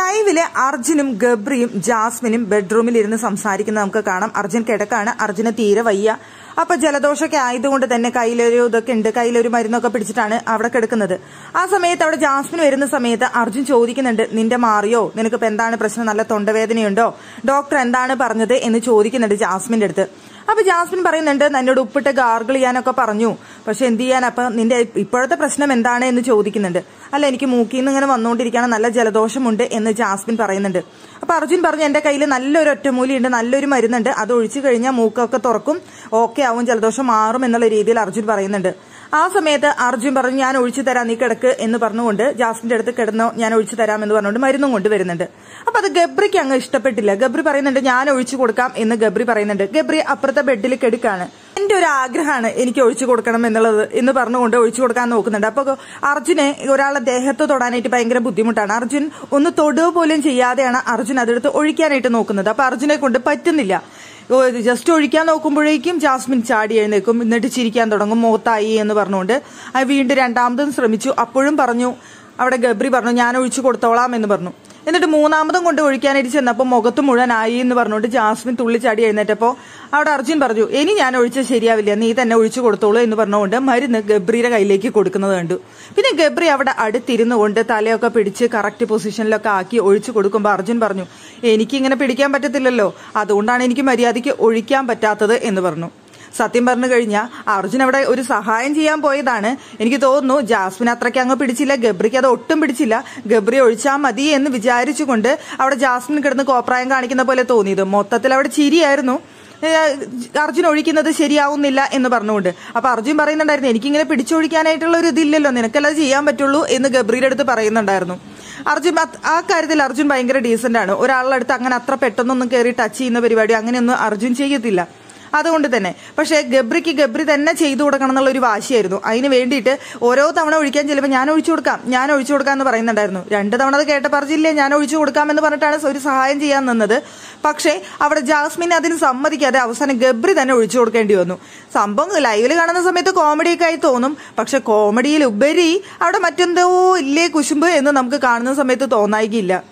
ലൈവില് അർജുനും ഗബ്രിയും ജാസ്മിനും ബെഡ്റൂമിൽ ഇരുന്ന് സംസാരിക്കുന്നത് നമുക്ക് കാണാം അർജുൻ കിടക്കാണ് അർജുന് തീരെ വയ്യ അപ്പൊ ജലദോഷമൊക്കെ ആയതുകൊണ്ട് തന്നെ കയ്യിലൊരു ഇതൊക്കെ ഉണ്ട് കയ്യിലൊരു മരുന്നൊക്കെ പിടിച്ചിട്ടാണ് അവിടെ കിടക്കുന്നത് ആ സമയത്ത് അവിടെ ജാസ്മിൻ വരുന്ന സമയത്ത് അർജുൻ ചോദിക്കുന്നുണ്ട് നിന്റെ മാറിയോ നിനക്കിപ്പോ എന്താണ് പ്രശ്നം നല്ല തൊണ്ടവേദനയുണ്ടോ ഡോക്ടർ എന്താണ് പറഞ്ഞത് എന്ന് ചോദിക്കുന്നുണ്ട് ജാസ്മിന്റെ അടുത്ത് അപ്പൊ ജാസ്മിൻ പറയുന്നുണ്ട് എന്നോട് ഉപ്പിട്ട് ഗാർഗിൾ ചെയ്യാനൊക്കെ പറഞ്ഞു പക്ഷെ എന്ത് ചെയ്യാൻ അപ്പൊ നിന്റെ ഇപ്പോഴത്തെ പ്രശ്നം എന്താണ് എന്ന് ചോദിക്കുന്നുണ്ട് അല്ല എനിക്ക് മൂക്കിൽ നിന്ന് ഇങ്ങനെ വന്നുകൊണ്ടിരിക്കുകയാണ് നല്ല ജലദോഷമുണ്ട് എന്ന് ജാസ്മിൻ പറയുന്നുണ്ട് അപ്പൊ അർജുൻ പറഞ്ഞു എന്റെ കയ്യിൽ നല്ലൊരു ഒറ്റമൂലിയുണ്ട് നല്ലൊരു മരുന്നുണ്ട് അത് ഒഴിച്ചു കഴിഞ്ഞാൽ മൂക്കൊക്കെ തുറക്കും ഓക്കെ ആവും ജലദോഷം മാറും എന്നുള്ള രീതിയിൽ അർജുൻ പറയുന്നുണ്ട് ആ സമയത്ത് അർജുൻ പറഞ്ഞു ഞാൻ ഒഴിച്ചു തരാം നീ കിടക്ക് എന്ന് പറഞ്ഞുകൊണ്ട് ജാസ്മിന്റെ അടുത്ത് കിടന്നോ ഞാൻ ഒഴിച്ചു തരാം എന്ന് പറഞ്ഞുകൊണ്ട് മരുന്നും കൊണ്ടുവരുന്നുണ്ട് അപ്പൊ അത് ഗബ്രിക്ക് അങ്ങ് ഇഷ്ടപ്പെട്ടില്ല ഗബ്രി പറയുന്നുണ്ട് ഞാൻ ഒഴിച്ചു കൊടുക്കാം എന്ന് ഗബ്രി പറയുന്നുണ്ട് ഗബ്രി അപ്പുറത്തെ ബെഡിൽ കെടുക്കാണ് എന്റെ ഒരു ആഗ്രഹമാണ് എനിക്ക് ഒഴിച്ചു കൊടുക്കണം എന്നുള്ളത് എന്ന് പറഞ്ഞുകൊണ്ട് ഒഴിച്ചു കൊടുക്കാൻ നോക്കുന്നുണ്ട് അപ്പൊ അർജുനെ ഒരാളെ ദേഹത്ത് തൊടാനായിട്ട് ഭയങ്കര ബുദ്ധിമുട്ടാണ് അർജുൻ ഒന്ന് തൊടുക പോലും ചെയ്യാതെയാണ് അർജുൻ അതെടുത്ത് ഒഴിക്കാനായിട്ട് നോക്കുന്നത് അപ്പൊ അർജുനെ കൊണ്ട് പറ്റുന്നില്ല ഓ, ഇത് ജസ്റ്റ് ഒഴിക്കാൻ നോക്കുമ്പോഴേക്കും ജാസ്മിൻ ചാടി എഴുന്നേക്കും എന്നിട്ട് ചിരിക്കാൻ തുടങ്ങും മോത്തായി എന്ന് പറഞ്ഞുകൊണ്ട് അത് വീണ്ടും രണ്ടാമതും ശ്രമിച്ചു അപ്പോഴും പറഞ്ഞു അവിടെ ഗബ്രി പറഞ്ഞു ഞാൻ ഒഴിച്ചു കൊടുത്തോളാം എന്ന് പറഞ്ഞു എന്നിട്ട് മൂന്നാമതും കൊണ്ട് ഒഴിക്കാനായിട്ട് ചെന്നപ്പോൾ മുഖത്ത് മുഴുവൻ ആയി എന്ന് പറഞ്ഞുകൊണ്ട് ജാസ്മിൻ തുള്ളിച്ചാടി എഴുന്നേറ്റപ്പോൾ അവിടെ അർജുൻ പറഞ്ഞു ഇനി ഞാൻ ഒഴിച്ചത് ശരിയാവില്ല നീ തന്നെ ഒഴിച്ചു കൊടുത്തോളൂ എന്ന് പറഞ്ഞുകൊണ്ട് മരുന്ന് ഗബ്രിയുടെ കയ്യിലേക്ക് കൊടുക്കുന്നത് കണ്ടു പിന്നെ ഗബ്രി അവിടെ അടുത്തിരുന്നു കൊണ്ട് തലയൊക്കെ പിടിച്ച് കറക്റ്റ് പൊസിഷനിലൊക്കെ ആക്കി ഒഴിച്ചു കൊടുക്കുമ്പോൾ അർജുൻ പറഞ്ഞു എനിക്കിങ്ങനെ പിടിക്കാൻ പറ്റത്തില്ലല്ലോ അതുകൊണ്ടാണ് എനിക്ക് മര്യാദയ്ക്ക് ഒഴിക്കാൻ പറ്റാത്തത് എന്ന് പറഞ്ഞു സത്യം പറഞ്ഞു കഴിഞ്ഞാൽ അർജുൻ അവിടെ ഒരു സഹായം ചെയ്യാൻ പോയതാണ് എനിക്ക് തോന്നുന്നു ജാസ്മിൻ അത്രയ്ക്ക് അങ്ങ് പിടിച്ചില്ല ഗബ്രിക്ക് അത് ഒട്ടും പിടിച്ചില്ല ഗബ്രി ഒഴിച്ചാൽ മതി എന്ന് വിചാരിച്ചുകൊണ്ട് അവിടെ ജാസ്മിൻ കിടന്ന് കോപ്രായം കാണിക്കുന്ന പോലെ തോന്നിയത് മൊത്തത്തിൽ അവിടെ ചിരിയായിരുന്നു ഏഹ് അർജുൻ ഒഴിക്കുന്നത് ശരിയാവുന്നില്ല എന്ന് പറഞ്ഞുകൊണ്ട് അപ്പൊ അർജുൻ പറയുന്നുണ്ടായിരുന്നു എനിക്കിങ്ങനെ പിടിച്ചൊഴിക്കാനായിട്ടുള്ള ഒരു ഇതില്ലല്ലോ നിനക്കല്ലാതെ ചെയ്യാൻ പറ്റുള്ളൂ എന്ന് ഗബ്രിയുടെ അടുത്ത് പറയുന്നുണ്ടായിരുന്നു അർജുൻ അത് ആ കാര്യത്തിൽ അർജുൻ ഭയങ്കര ഡീസന്റ് ആണ് ഒരാളുടെ അടുത്ത് അങ്ങനെ അത്ര പെട്ടെന്നൊന്നും കയറി ടച്ച് ചെയ്യുന്ന പരിപാടി അങ്ങനെയൊന്നും അർജുൻ ചെയ്യത്തില്ല അതുകൊണ്ട് തന്നെ പക്ഷേ ഗബ്രിക്ക് ഗബ്രി തന്നെ ചെയ്തു കൊടുക്കണം എന്നുള്ള ഒരു വാശിയായിരുന്നു അതിന് വേണ്ടിയിട്ട് ഓരോ തവണ ഒഴിക്കാൻ ചെല്ലുമ്പോൾ ഞാൻ ഒഴിച്ചു കൊടുക്കാം ഞാൻ ഒഴിച്ചു കൊടുക്കാം എന്ന് പറയുന്നുണ്ടായിരുന്നു രണ്ട് തവണ അത് കേട്ട പറഞ്ഞില്ലേ ഞാൻ ഒഴിച്ചു കൊടുക്കാം എന്ന് പറഞ്ഞിട്ടാണ് ഒരു സഹായം ചെയ്യാൻ നിന്നത് പക്ഷേ അവിടെ ജാസ്മിൻ അതിന് സമ്മതിക്കാതെ അവസാനം ഗബ്രി തന്നെ ഒഴിച്ചു കൊടുക്കേണ്ടി വന്നു സംഭവം ലൈവിൽ കാണുന്ന സമയത്ത് കോമഡിയൊക്കെ ആയി തോന്നും പക്ഷെ കോമഡിയിൽ ഉപരി അവിടെ മറ്റെന്തോ ഇല്ലേ കുശുമ്പ് എന്ന് നമുക്ക് കാണുന്ന സമയത്ത് തോന്നായികയില്ല